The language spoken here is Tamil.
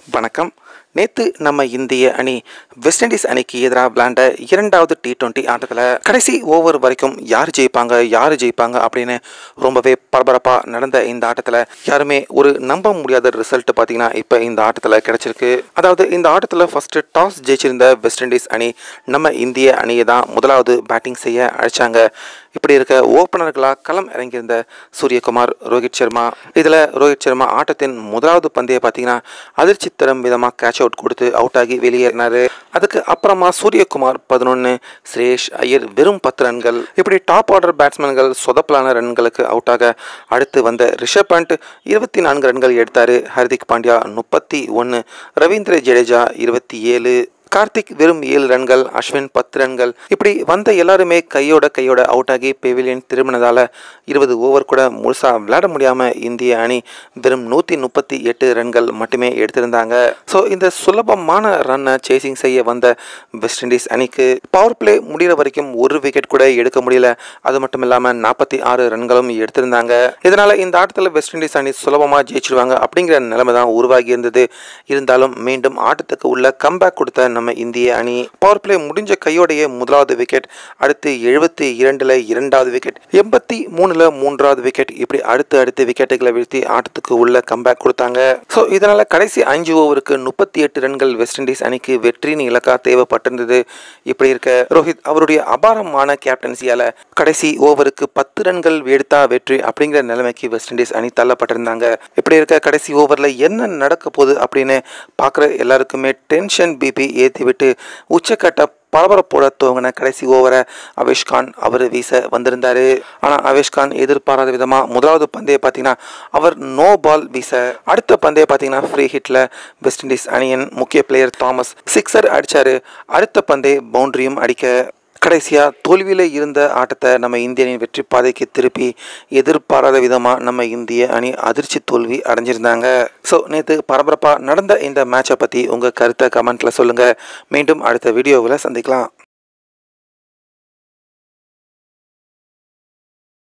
வணக்கம் நேற்று நம்ம இந்திய அணி வெஸ்ட் இண்டீஸ் அணிக்கு எதிராக விளையாண்ட இரண்டாவது டி டுவெண்ட்டி ஆட்டத்தில் கடைசி ஓவர் வரைக்கும் யார் ஜெயிப்பாங்க யார் ஜெயிப்பாங்க அப்படின்னு ரொம்பவே பரபரப்பாக நடந்த இந்த ஆட்டத்தில் யாருமே ஒரு நம்ப முடியாத ரிசல்ட் பார்த்தீங்கன்னா இப்போ இந்த ஆட்டத்தில் கிடைச்சிருக்கு அதாவது இந்த ஆட்டத்தில் ஃபஸ்ட்டு டாஸ் ஜெயிச்சிருந்த வெஸ்ட் இண்டீஸ் அணி நம்ம இந்திய அணியை தான் முதலாவது பேட்டிங் செய்ய அழைச்சாங்க இப்படி இருக்க ஓப்பனர்களாக களம் இறங்கியிருந்த சூரியகுமார் ரோஹித் சர்மா இதில் ரோஹித் சர்மா ஆட்டத்தின் முதலாவது பந்தய பார்த்தீங்கன்னா அதிர்ச்சி தரும் விதமாக கேட்ச் அவுட் கொடுத்து அவுட் ஆகி வெளியேறினார் அதுக்கு அப்புறமா சூரியகுமார் பதினொன்று சுரேஷ் ஐயர் வெறும் பத்து ரன்கள் இப்படி டாப் ஆர்டர் பேட்ஸ்மேன்கள் சொதப்பலான ரன்களுக்கு அவுட் ஆக அடுத்து வந்த ரிஷப் பண்ட் இருபத்தி நான்கு ரன்கள் எடுத்தார் ஹர்திக் பாண்டியா முப்பத்தி ஒன்று ரவீந்திர ஜடேஜா இருபத்தி ஏழு கார்த்திக் வெறும் ஏழு ரன்கள் அஸ்வின் பத்து ரன்கள் இப்படி வந்த எல்லாருமே கையோட கையோட அவுட் ஆகி பெவிலியன் திரும்பினதால இருபது ஓவர் கூட முழுசாக விளையாட முடியாமல் இந்திய அணி வெறும் நூற்றி முப்பத்தி எட்டு ரன்கள் மட்டுமே எடுத்திருந்தாங்க ஸோ இந்த சுலபமான ரன்னை சேசிங் செய்ய வந்த வெஸ்ட் இண்டீஸ் அணிக்கு பவர் பிளே முடிகிற வரைக்கும் ஒரு விக்கெட் கூட எடுக்க முடியல அது மட்டும் இல்லாமல் நாற்பத்தி ஆறு ரன்களும் எடுத்திருந்தாங்க இதனால் இந்த ஆட்டத்தில் வெஸ்ட் இண்டீஸ் அணி சுலபமாக ஜெயிச்சிருவாங்க அப்படிங்கிற நிலைமை தான் உருவாகி இருந்தது இருந்தாலும் மீண்டும் ஆட்டத்துக்கு உள்ள கம்பேக் கொடுத்த நம்ம இந்திய அணி பவர் பிளே முடிஞ்ச கையோடைய முதலாவது விக்கெட் அடுத்து எழுபத்தி இரண்டுல இரண்டாவது விக்கெட் எண்பத்தி மூணுல மூன்றாவது விக்கெட் இப்படி அடுத்து அடுத்து விக்கெட்டுகளை வீழ்த்தி ஆட்டத்துக்கு உள்ள கம்பேக் கொடுத்தாங்க ஸோ இதனால கடைசி அஞ்சு ஓவருக்கு முப்பத்தி எட்டு ரன்கள் வெஸ்ட் இண்டீஸ் அணிக்கு வெற்றியின் இலக்கா தேவைப்பட்டிருந்தது இப்படி இருக்க ரோஹித் அவருடைய அபாரமான கேப்டன்சியால கடைசி ஓவருக்கு பத்து ரன்கள் எடுத்தா வெற்றி அப்படிங்கிற நிலைமைக்கு வெஸ்ட் இண்டீஸ் அணி தள்ளப்பட்டிருந்தாங்க இப்படி இருக்க கடைசி ஓவரில் என்ன நடக்க போகுது அப்படின்னு பார்க்குற எல்லாருக்குமே டென்ஷன் பிபி ஏற்றி விட்டு உச்சக்கட்ட பரபரப்போட துவங்கின கடைசி ஓவரை அவேஷ்கான் அவர் வீச வந்திருந்தார் ஆனால் அவேஷ்கான் எதிர்பாராத விதமாக முதலாவது பந்தய பார்த்தீங்கன்னா அவர் நோ பால் வீச அடுத்த பந்தய பார்த்தீங்கன்னா ஃப்ரீ ஹிட்டில் வெஸ்ட் இண்டீஸ் அணியின் முக்கிய பிளேயர் தாமஸ் சிக்ஸர் அடித்தார் அடுத்த பந்தய பவுண்டரியும் அடிக்க கடைசியாக தோல்வியில் இருந்த ஆட்டத்தை நம்ம இந்திய அணியின் வெற்றி பாதைக்கு திருப்பி எதிர்பாராத விதமாக நம்ம இந்திய அணி அதிர்ச்சி தோல்வி அடைஞ்சிருந்தாங்க ஸோ நேற்று பரபரப்பாக நடந்த இந்த மேட்சை பற்றி உங்கள் கருத்தை கமெண்ட்டில் சொல்லுங்கள் மீண்டும் அடுத்த வீடியோவில் சந்திக்கலாம்